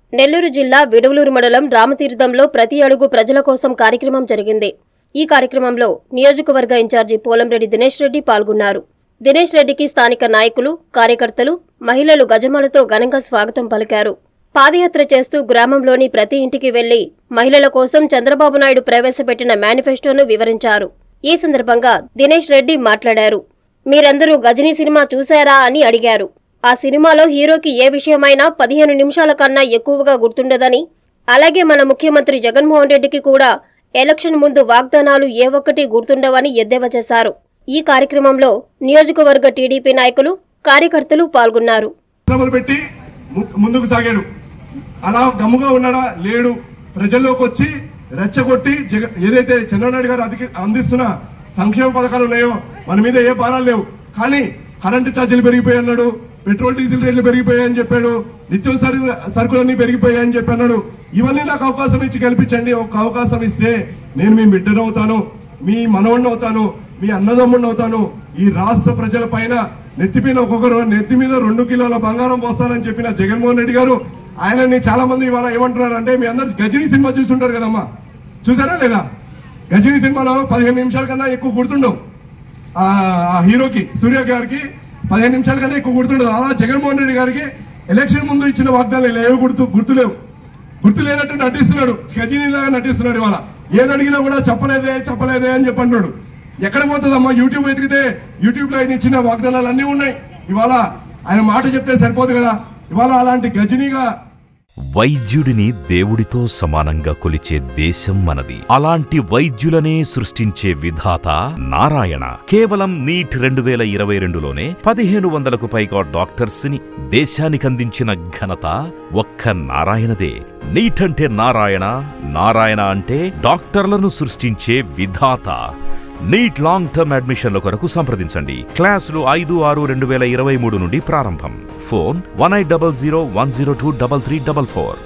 నెల్లూరు జిల్లా విడవలూరు మండలం రామతీర్థంలో ప్రతి అడుగు ప్రజల కోసం కార్యక్రమం జరిగింది ఈ కార్యక్రమంలో నియోజకవర్గ ఇన్ఛార్జి పోలంరెడ్డి దినేష్ రెడ్డి పాల్గొన్నారు దినేష్ రెడ్డికి స్థానిక నాయకులు కార్యకర్తలు మహిళలు గజమాలతో ఘనంగా స్వాగతం పలికారు పాదయాత్ర చేస్తూ గ్రామంలోని ప్రతి ఇంటికి వెళ్లి మహిళల కోసం చంద్రబాబు నాయుడు ప్రవేశపెట్టిన మేనిఫెస్టోను వివరించారు ఈ సందర్భంగా దినేష్ రెడ్డి మాట్లాడారు మీరందరూ గజనీ సినిమా చూశారా అని అడిగారు ఆ సినిమాలో హీరోకి ఏ విషయమైనా పదిహేను నిమిషాల కన్నా ఎక్కువగా గుర్తుండదని అలాగే మన ముఖ్యమంత్రి జగన్మోహన్ రెడ్డికి కూడా ఎలక్షన్ ముందు వాగ్దానాలు ఏ ఒక్కటి గుర్తుండవని ఎద్దేవా చేశారు ఈ కార్యక్రమంలో నియోజకవర్గ టీడీపీ నాయకులు కార్యకర్తలు పాల్గొన్నారు పరిశ్రమలు పెట్టి ము- ముందుకు సాగాడు అలా గమ్ముగా ఉన్నాడా లేడు ప్రజల్లోకి వచ్చి రెచ్చగొట్టి జగ ఏదైతే చంద్రబాబు గారు అధిక అందిస్తున్న సంక్షేమ పథకాలు ఉన్నాయో మన మీద ఏ భారాలు లేవు కానీ కరెంటు ఛార్జీలు పెరిగిపోయి అన్నాడు పెట్రోల్ డీజిల్ రేట్లు పెరిగిపోయాయని చెప్పాడు నిత్యవసర సరుకులన్నీ పెరిగిపోయాయని చెప్పి అన్నాడు ఇవన్నీ నాకు అవకాశం ఇచ్చి కల్పించండి ఒక అవకాశం ఇస్తే నేను మీ బిడ్డను అవుతాను మీ మనవడిని అవుతాను మీ అన్నదమ్ముడిని అవుతాను ఈ రాష్ట్ర ప్రజల పైన నెత్తిపైన ఒక్కొక్కరు నెత్తి మీద రెండు కిలోల బంగారం పోస్తానని చెప్పిన జగన్మోహన్ రెడ్డి గారు ఆయనని చాలా మంది ఇవాళ ఏమంటున్నారు అంటే మీ అందరు గజనీ సినిమా చూస్తుంటారు కదమ్మా చూసారా లేదా గజనీ సినిమాలో పదిహేను నిమిషాల కన్నా ఎక్కువ గుర్తుండవు ఆ ఆ హీరోకి సూర్య గారికి పదిహేను నిమిషాల కన్నా ఎక్కువ గుర్తుండదు అలా జగన్మోహన్ రెడ్డి గారికి ఎలక్షన్ ముందు ఇచ్చిన వాగ్దానాలు ఏవి గుర్తు గుర్తులేవు గుర్తు లేనట్టు నటిస్తున్నాడు గజనీలాగా నటిస్తున్నాడు ఇవాళ ఏది అడిగినా కూడా చెప్పలేదే చెప్పలేదే అని చెప్పి అంటున్నాడు ఎక్కడ పోతుందమ్మా యూట్యూబ్ వెతికితే యూట్యూబ్ లో ఆయన ఇచ్చిన వాగ్దానాలు అన్నీ ఉన్నాయి ఇవాళ ఆయన మాట చెప్తే సరిపోదు కదా ఇవాళ అలాంటి గజనీగా వైద్యుడిని దేవుడితో సమానంగా కొలిచే దేశం మనది అలాంటి వైద్యులనే సృష్టించే విధాత నారాయణ కేవలం నీట్ రెండు వేల ఇరవై రెండులోనే పదిహేను వందలకు పైగా డాక్టర్స్ ని దేశానికి అందించిన ఘనత ఒక్క నారాయణదే నీట్ అంటే నారాయణ నారాయణ అంటే డాక్టర్లను సృష్టించే విధాత నీట్ లాంగ్ టర్మ్ అడ్మిషన్ల కొరకు సంప్రదించండి క్లాసులు ఐదు ఆరు రెండు వేల ఇరవై మూడు నుండి ప్రారంభం phone one eight double zero one zero two double three double four